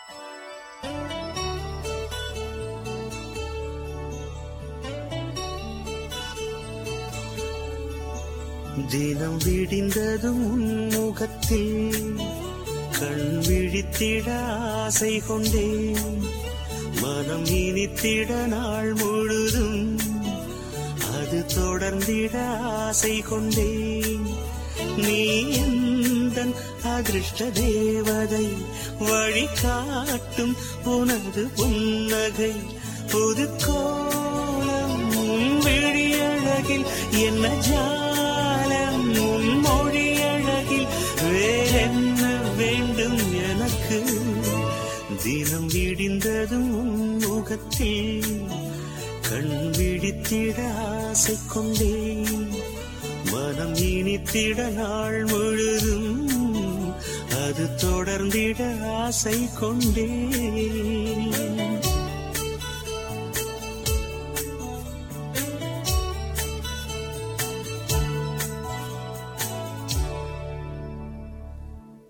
தினம் விடிந்ததும் உன் முகத்தில் கண் விழித்திட ஆசை கொண்டேன் மனம் இனித்திட நாள் முழுதும் அது தொடர்ந்திட ஆசை கொண்டேன் நீ எந்தன் அதிர்ஷ்ட தேவதை வழிகாட்டும் உனது புன்னகை புது கோலம் உன் விழியழகில் என்ன ஜாலம் உன் மொழி அழகில் வேறென்ன வேண்டும் எனக்கு தினம் விடிந்ததும் உன் முகத்தில் கண் விழித்திட ஆசை கொண்டேன் மனம் இனித்திட நாள் முழுதும் அது தொடர்ந்திட ஆசை கொண்டேன்